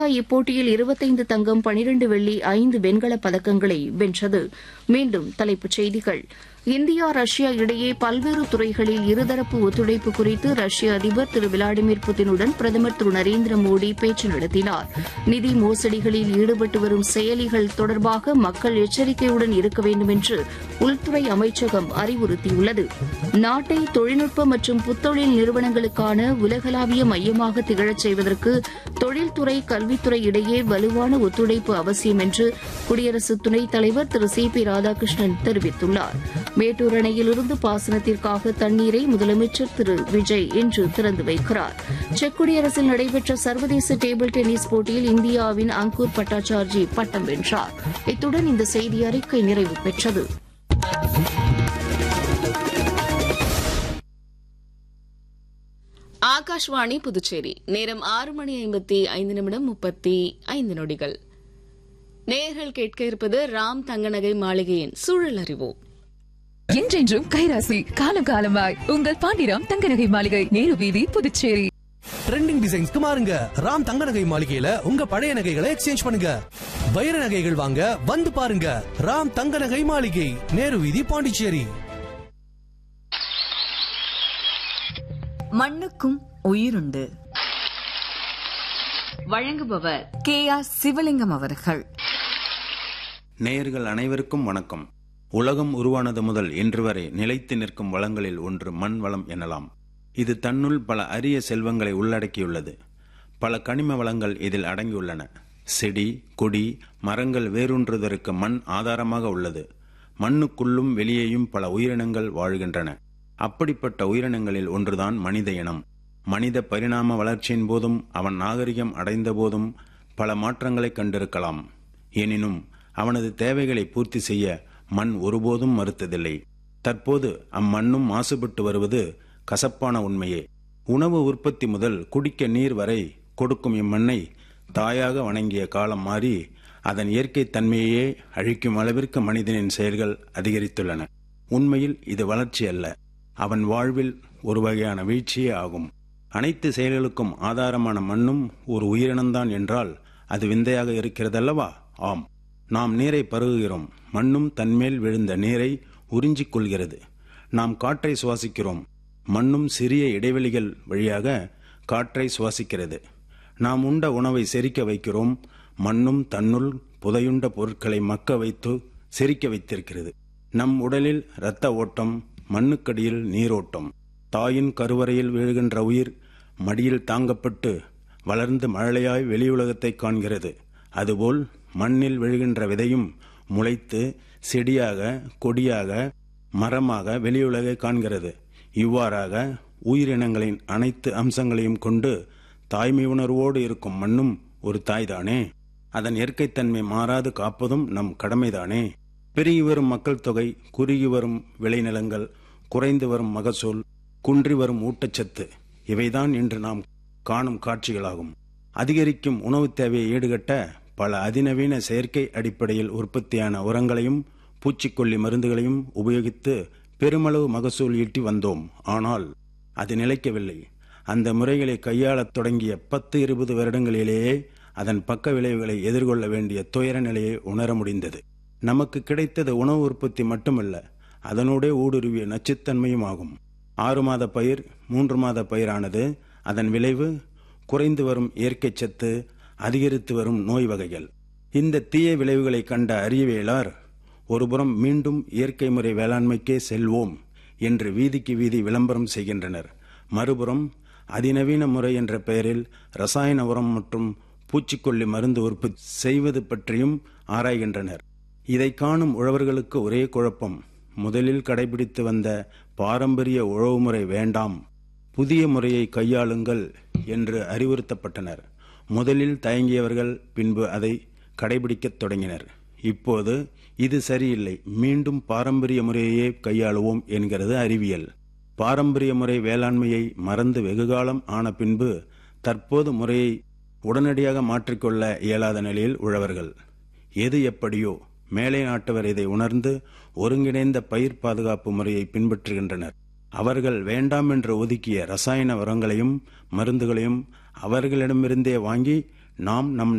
இப்போட்டியில் இருபத்தைந்து தங்கம் பனிரண்டு வெள்ளி ஐந்து வெண்கலப் பதக்கங்களை வென்றது மீண்டும் தலைப்புச் செய்திகள் இந்தியா ரஷ்யா இடையே பல்வேறு துறைகளில் இருதரப்பு ஒத்துழைப்பு குறித்து ரஷ்ய அதிபர் திரு விளாடிமிர் புதினுடன் பிரதமர் திரு நரேந்திர மோடி பேச்சு நடத்தினார் நிதி மோசடிகளில் ஈடுபட்டு வரும் செயலிகள் தொடர்பாக மக்கள் எச்சரிக்கையுடன் இருக்க வேண்டும் என்று உள்துறை அமைச்சகம் அறிவுறுத்தியுள்ளது நாட்டை தொழில்நுட்ப மற்றும் புத்தொழில் நிறுவனங்களுக்கான உலகளாவிய மையமாக திகழச் செய்வதற்கு தொழில்துறை கல்வித்துறை இடையே வலுவான ஒத்துழைப்பு அவசியம் என்று குடியரசு துணைத் தலைவர் திரு சி பி ராதாகிருஷ்ணன் தெரிவித்துள்ளார் மேட்டூர் அணையிலிருந்து பாசனத்திற்காக தண்ணீரை முதலமைச்சர் திரு விஜய் இன்று திறந்து வைக்கிறார் செக் குடியரசில் நடைபெற்ற சர்வதேச டேபிள் டென்னிஸ் போட்டியில் இந்தியாவின் அங்கூர் பட்டாச்சார்ஜி பட்டம் வென்றார் இத்துடன் இந்த செய்தி அறிக்கை நிறைவு பெற்றது ஆகாஷ்வாணி புதுச்சேரி நேரம் ஆறு மணி ஐம்பத்தி ஐந்து நிமிடம் முப்பத்தி ஐந்து நொடிகள் நேர்கள் கேட்க இருப்பது ராம் தங்கநகை மாளிகையின் சூழல் அறிவோம் என்றென்றும் கைராசி காலம் காலமாய் உங்கள் பாண்டிராம் தங்கநகை மாளிகை நேரு வீதி புதுச்சேரி ட்ரெண்டிங் டிசைன்ஸ்க்கு மாறுங்க ராம் தங்க நகை மாளிகையில உங்க பழைய நகைகளை எக்ஸ்சேஞ்ச் பண்ணுங்க வைர நகைகள் வாங்க வந்து பாருங்க ராம் தங்க நகை மாளிகை நேரு வீதி பாண்டிச்சேரி மண்ணுக்கும் உயிருண்டு வழங்குபவர் கே ஆர் சிவலிங்கம் அவர்கள் நேயர்கள் அனைவருக்கும் வணக்கம் உலகம் உருவானது முதல் இன்று வரை நிலைத்து நிற்கும் வளங்களில் ஒன்று மண் வளம் எனலாம் இது தன்னுள் பல அரிய செல்வங்களை உள்ளடக்கியுள்ளது பல கனிம வளங்கள் இதில் அடங்கியுள்ளன செடி கொடி மரங்கள் வேரூன்றுவதற்கு மண் ஆதாரமாக உள்ளது மண்ணுக்குள்ளும் வெளியேயும் பல உயிரினங்கள் வாழ்கின்றன அப்படிப்பட்ட உயிரினங்களில் ஒன்றுதான் மனித இனம் மனித பரிணாம வளர்ச்சியின் போதும் அவன் நாகரிகம் அடைந்த போதும் பல மாற்றங்களை கண்டிருக்கலாம் எனினும் அவனது தேவைகளை பூர்த்தி செய்ய மண் ஒருபோதும் மறுத்ததில்லை தற்போது அம்மண்ணும் மாசுபட்டு வருவது கசப்பான உண்மையே உணவு உற்பத்தி முதல் குடிக்க நீர் வரை கொடுக்கும் இம்மண்ணை தாயாக வணங்கிய காலம் மாறி அதன் இயற்கை தன்மையையே அழிக்கும் அளவிற்கு மனிதனின் செயல்கள் அதிகரித்துள்ளன உண்மையில் இது வளர்ச்சி அல்ல அவன் வாழ்வில் ஒரு வகையான வீழ்ச்சியே ஆகும் அனைத்து செயல்களுக்கும் ஆதாரமான மண்ணும் ஒரு உயிரினம்தான் என்றால் அது விந்தையாக இருக்கிறதல்லவா ஆம் நாம் நீரை பருகுகிறோம் மண்ணும் தன்மேல் விழுந்த நீரை உறிஞ்சிக் கொள்கிறது நாம் காற்றை சுவாசிக்கிறோம் மண்ணும் சிறிய இடைவெளிகள் வழியாக காற்றை சுவாசிக்கிறது நாம் உண்ட உணவை செரிக்க வைக்கிறோம் மண்ணும் தன்னுள் புதையுண்ட பொருட்களை மக்க வைத்து செரிக்க வைத்திருக்கிறது நம் உடலில் இரத்த ஓட்டம் மண்ணுக்கடியில் நீரோட்டம் தாயின் கருவறையில் வீழுகின்ற உயிர் மடியில் தாங்கப்பட்டு வளர்ந்து மழலையாய் வெளியுலகத்தை காண்கிறது அதுபோல் மண்ணில் விழுகின்ற விதையும் முளைத்து செடியாக கொடியாக மரமாக வெளியுலகை காண்கிறது இவ்வாறாக உயிரினங்களின் அனைத்து அம்சங்களையும் கொண்டு தாய்மை உணர்வோடு இருக்கும் மண்ணும் ஒரு தாய்தானே அதன் இயற்கைத்தன்மை மாறாது காப்பதும் நம் கடமைதானே பெருகி வரும் மக்கள் தொகை குறுகி வரும் விளைநிலங்கள் குறைந்து வரும் மகசூல் குன்றி வரும் ஊட்டச்சத்து இவைதான் இன்று நாம் காணும் காட்சிகளாகும் அதிகரிக்கும் உணவுத் தேவையை ஈடுகட்ட பல அதிநவீன செயற்கை அடிப்படையில் உற்பத்தியான உரங்களையும் பூச்சிக்கொல்லி மருந்துகளையும் உபயோகித்து பெருமளவு மகசூல் ஈட்டி வந்தோம் ஆனால் அது நிலைக்கவில்லை அந்த முறைகளை கையாளத் தொடங்கிய பத்து இருபது வருடங்களிலேயே அதன் பக்க விளைவுகளை எதிர்கொள்ள வேண்டிய துயர நிலையை உணர முடிந்தது நமக்கு கிடைத்தது உணவு உற்பத்தி மட்டுமல்ல அதனோடே ஊடுருவிய நச்சுத்தன்மையும் ஆகும் ஆறு மாத பயிர் மூன்று மாத பயிரானது அதன் விளைவு குறைந்து வரும் இயற்கை சத்து அதிகரித்து வரும் நோய் வகைகள் இந்த தீய விளைவுகளை கண்ட அறிவியலார் ஒருபுறம் மீண்டும் இயற்கை முறை வேளாண்மைக்கே செல்வோம் என்று வீதிக்கு வீதி விளம்பரம் செய்கின்றனர் மறுபுறம் அதிநவீன முறை என்ற பெயரில் ரசாயன உரம் மற்றும் பூச்சிக்கொல்லி மருந்து உற்பத்தி செய்வது பற்றியும் ஆராய்கின்றனர் இதை காணும் உழவர்களுக்கு ஒரே குழப்பம் முதலில் கடைபிடித்து வந்த பாரம்பரிய உழவு முறை வேண்டாம் புதிய முறையை கையாளுங்கள் என்று அறிவுறுத்தப்பட்டனர் முதலில் தயங்கியவர்கள் பின்பு அதை கடைபிடிக்கத் தொடங்கினர் இப்போது இது சரியில்லை மீண்டும் பாரம்பரிய முறையையே கையாளுவோம் என்கிறது அறிவியல் பாரம்பரிய முறை வேளாண்மையை மறந்து வெகுகாலம் ஆன பின்பு தற்போது முறையை உடனடியாக மாற்றிக்கொள்ள இயலாத நிலையில் உழவர்கள் எது எப்படியோ மேலை நாட்டவர் இதை உணர்ந்து ஒருங்கிணைந்த பயிர் பாதுகாப்பு முறையை பின்பற்றுகின்றனர் அவர்கள் வேண்டாம் என்று ஒதுக்கிய ரசாயன உரங்களையும் மருந்துகளையும் அவர்களிடமிருந்தே வாங்கி நாம் நம்